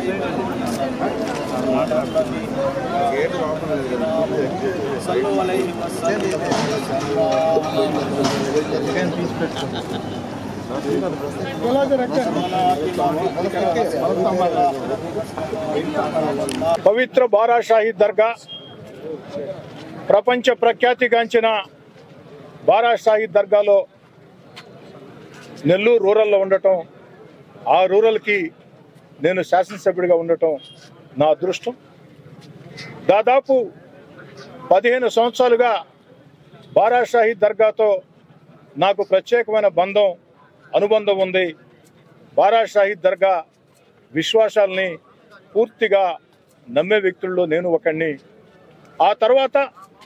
పవిత్ర బారాషాహి దర్గా ప్రపంచ ప్రఖ్యాతిగాంచిన బారాషాహి దర్గాలో నెల్లూరు రూరల్లో ఉండటం ఆ రూరల్కి నేను శాసనసభ్యుడిగా ఉండటం నా అదృష్టం దాదాపు పదిహేను సంవత్సరాలుగా బారాషాహి దర్గాతో నాకు ప్రత్యేకమైన బంధం అనుబంధం ఉంది బారాషాహి దర్గా విశ్వాసాల్ని పూర్తిగా నమ్మే వ్యక్తుల్లో నేను ఒకడిని ఆ తర్వాత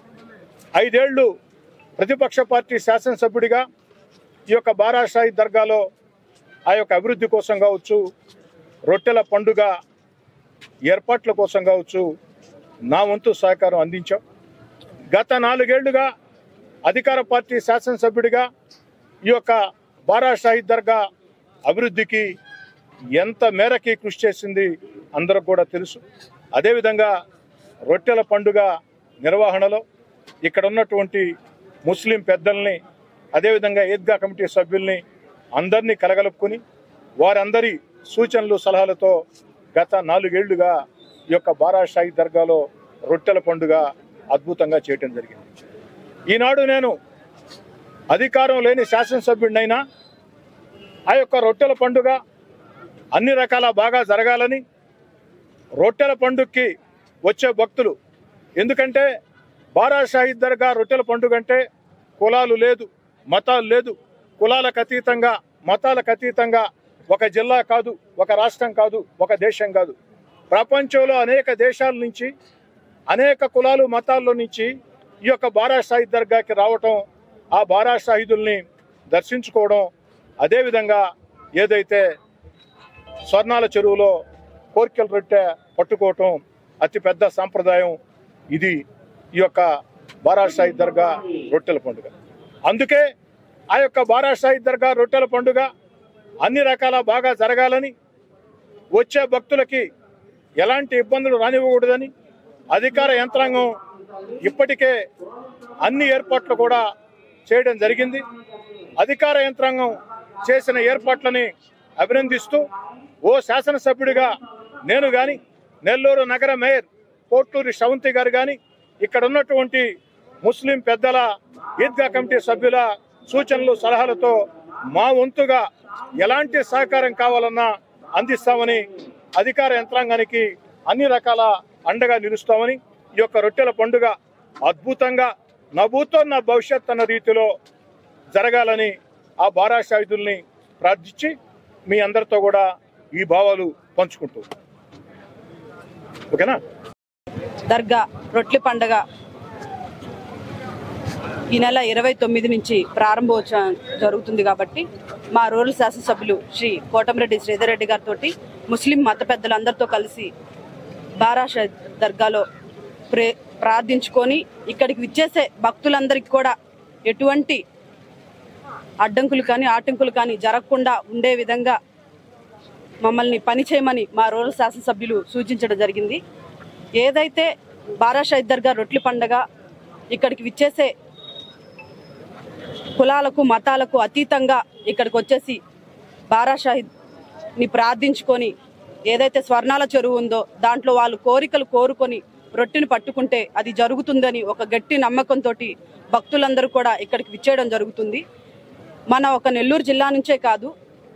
ఐదేళ్లు ప్రతిపక్ష పార్టీ శాసనసభ్యుడిగా ఈ యొక్క బారాషాహి దర్గాలో ఆ యొక్క అభివృద్ధి కోసం కావచ్చు రొట్టెల పండుగ ఏర్పాట్ల కోసం కావచ్చు నా వంతు సహకారం అందించాం గత నాలుగేళ్లుగా అధికార పార్టీ శాసనసభ్యుడిగా ఈ యొక్క బారాషాహి దర్గా అభివృద్ధికి ఎంత మేరకి కృషి చేసింది అందరికి కూడా తెలుసు అదేవిధంగా రొట్టెల పండుగ నిర్వహణలో ఇక్కడ ఉన్నటువంటి ముస్లిం పెద్దల్ని అదేవిధంగా ఈద్గా కమిటీ సభ్యుల్ని అందరినీ కలగలుపుకొని వారందరి సూచనలు సలహాలతో గత నాలుగేళ్లుగా ఈ యొక్క బారాషాహి దర్గాలో రొట్టెల పండుగ అద్భుతంగా చేయటం జరిగింది ఈనాడు నేను అధికారం లేని శాసనసభ్యుడినైనా ఆ యొక్క రొట్టెల పండుగ అన్ని రకాల బాగా జరగాలని రొట్టెల పండుగకి వచ్చే భక్తులు ఎందుకంటే బారా షాహిద్ దర్గా రొట్టెల పండుగ అంటే కులాలు లేదు మతాలు లేదు కులాలకు అతీతంగా మతాలకు అతీతంగా ఒక జిల్లా కాదు ఒక రాష్ట్రం కాదు ఒక దేశం కాదు ప్రపంచంలో అనేక దేశాల నుంచి అనేక కులాలు మతాల్లో నుంచి ఈ యొక్క బారా షాహిద్ దర్గాకి రావటం ఆ బారా షాహిదుల్ని దర్శించుకోవడం అదేవిధంగా ఏదైతే స్వర్ణాల చెరువులో కోరికల రొట్టె పట్టుకోవటం అతిపెద్ద సాంప్రదాయం ఇది ఈ యొక్క బారాషాహి దర్గా రొట్టెల పండుగ అందుకే ఆ యొక్క బారాషాహి దర్గా రొట్టెల పండుగ అన్ని రకాల బాగా జరగాలని వచ్చే భక్తులకి ఎలాంటి ఇబ్బందులు రానివ్వకూడదని అధికార యంత్రాంగం ఇప్పటికే అన్ని ఏర్పాట్లు కూడా చేయడం జరిగింది అధికార యంత్రాంగం చేసిన ఏర్పాట్లని అభినందిస్తూ ఓ శాసనసభ్యుడిగా నేను గాని నెల్లూరు నగర మేయర్ కోట్లూరి శవంతి గారు గాని ఇక్కడ ఉన్నటువంటి ముస్లిం పెద్దల ఈద్గా కమిటీ సభ్యుల సూచనలు సలహాలతో మా వంతుగా ఎలాంటి సహకారం కావాలన్నా అందిస్తామని అధికార యంత్రాంగానికి అన్ని రకాల అండగా నిలుస్తామని ఈ యొక్క రొట్టెల పండుగ అద్భుతంగా నా భూతో నా భవిష్యత్ అన్న రీతిలో జరగాలని ఆ బారా షాహిదుల్ని ప్రార్థించి మీ అందరితో కూడా ఈ భావాలు పంచుకుంటూ ఓకేనా దర్గా రొట్టెల పండగ ఈ నెల ఇరవై తొమ్మిది నుంచి ప్రారంభోత్సవం జరుగుతుంది కాబట్టి మా రూరల్ శాసనసభ్యులు శ్రీ కోటమిరెడ్డి శ్రీధర్ రెడ్డి గారితో ముస్లిం మత పెద్దలందరితో కలిసి బారాష దర్గాలో ప్రే ప్రార్థించుకొని ఇక్కడికి విచ్చేసే భక్తులందరికీ కూడా ఎటువంటి అడ్డంకులు కానీ ఆటంకులు కానీ జరగకుండా ఉండే విధంగా మమ్మల్ని పని చేయమని మా రూరల్ శాసనసభ్యులు సూచించడం జరిగింది ఏదైతే బారా షహీద్ దర్గా రొట్లి పండగ ఇక్కడికి విచ్చేసే కులాలకు మతాలకు అతీతంగా ఇక్కడికి వచ్చేసి బారా షాహిద్ని ప్రార్థించుకొని ఏదైతే స్వర్ణాల చెరువు ఉందో దాంట్లో వాళ్ళు కోరికలు కోరుకొని రొట్టెని పట్టుకుంటే అది జరుగుతుందని ఒక గట్టి నమ్మకంతో భక్తులందరూ కూడా ఇక్కడికి విచ్చేయడం జరుగుతుంది మన ఒక నెల్లూరు జిల్లా నుంచే కాదు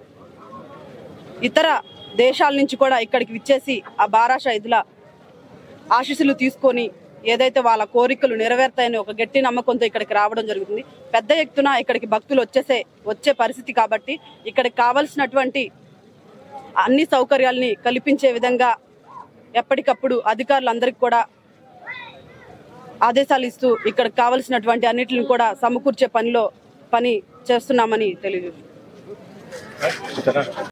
ఇతర దేశాల నుంచి కూడా ఇక్కడికి విచ్చేసి ఆ బారా షహీదుల ఆశీస్సులు తీసుకొని ఏదైతే వాళ్ళ కోరికలు నెరవేరుతాయని ఒక గట్టి నమ్మకంతో ఇక్కడికి రావడం జరుగుతుంది పెద్ద ఎత్తున ఇక్కడికి భక్తులు వచ్చేసే వచ్చే పరిస్థితి కాబట్టి ఇక్కడికి కావలసినటువంటి అన్ని సౌకర్యాలని కల్పించే విధంగా ఎప్పటికప్పుడు అధికారులందరికీ కూడా ఆదేశాలు ఇస్తూ ఇక్కడికి కావలసినటువంటి అన్నిటిని కూడా సమకూర్చే పనిలో పని చేస్తున్నామని తెలియజేస్తున్నాం ఓకేనా